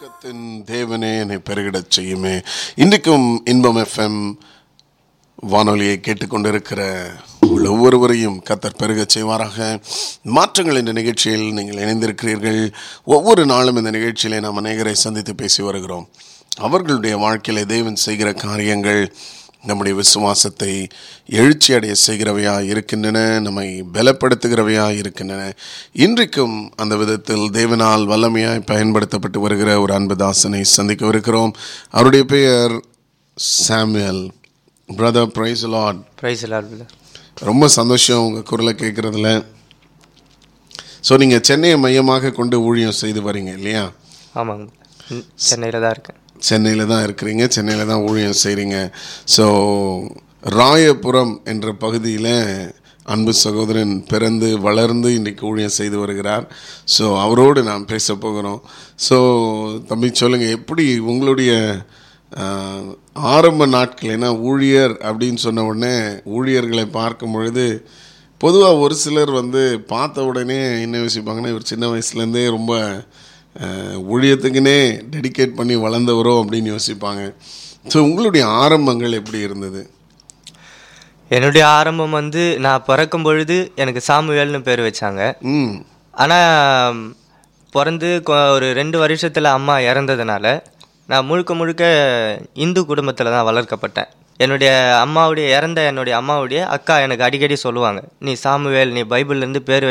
இரக்கத்தின் தேவனே என்னை பெருகிடச் செய்யுமே இன்றைக்கும் இன்பம் எஃப்எம் வானொலியை கேட்டுக்கொண்டிருக்கிற உங்கள் ஒவ்வொருவரையும் கத்தர் பெருகச் செய்வாராக மாற்றங்கள் என்ற நிகழ்ச்சியில் நீங்கள் இணைந்திருக்கிறீர்கள் ஒவ்வொரு நாளும் இந்த நிகழ்ச்சியிலே நாம் அநேகரை சந்தித்து பேசி வருகிறோம் அவர்களுடைய வாழ்க்கையிலே தேவன் செய்கிற காரியங்கள் நம்முடைய விசுவாசத்தை எழுச்சி அடைய செய்கிறவையா இருக்கின்றன நம்மை பலப்படுத்துகிறவையா இருக்கின்றன இன்றைக்கும் அந்த விதத்தில் தேவனால் வல்லமையாய் பயன்படுத்தப்பட்டு வருகிற ஒரு அன்புதாசனை சந்திக்கவிருக்கிறோம் அவருடைய பெயர் Samuel brother praise lord praise இல்லாத ரொம்ப சந்தோஷம் உங்கள் குரலை கேட்குறதுல ஸோ நீங்கள் சென்னையை மையமாக கொண்டு ஊழியம் செய்து வரீங்க இல்லையா ஆமாங்க ம், சென்னையில் தான் இருக்கேன் சென்னையில் தான் இருக்கிறீங்க சென்னையில் தான் ஊழியம் செய்கிறீங்க ஸோ ராயபுரம் என்ற பகுதியில் அன்பு சகோதரன் பிறந்து வளர்ந்து இன்றைக்கு ஊழியம் செய்து வருகிறார் ஸோ அவரோடு நாம் பேச போகிறோம் ஸோ தம்பி சொல்லுங்கள் எப்படி உங்களுடைய ஆஹ், ஆரம்ப நாட்கள் ஏன்னா ஊழியர் அப்படின்னு சொன்ன உடனே ஊழியர்களை பார்க்கும் பொழுது பொதுவாக ஒரு சிலர் வந்து பார்த்த உடனே என்ன யோசிப்பாங்கன்னா இவர் சின்ன வயசுலேருந்தே ரொம்ப அஹ், ஊழியத்துக்குன்னே டெடிகேட் பண்ணி வளர்ந்தவரோ அப்படின்னு யோசிப்பாங்க ஸோ உங்களுடைய ஆரம்பங்கள் எப்படி இருந்தது என்னுடைய ஆரம்பம் வந்து நான் பிறக்கும் பொழுது எனக்கு சாமுவேல்னு பேர் வச்சாங்க ம் ஆனால் பிறந்து கொ- ஒரு ரெண்டு வருஷத்தில் அம்மா இறந்ததுனால நான் முழுக்க முழுக்க இந்து குடும்பத்தில் தான் வளர்க்கப்பட்டேன் என்னுடைய அம்மாவுடைய இறந்த என்னுடைய அம்மாவுடைய அக்கா எனக்கு அடிக்கடி சொல்லுவாங்க நீ சாமுவேல் நீ பைபிள்லேருந்து பேர்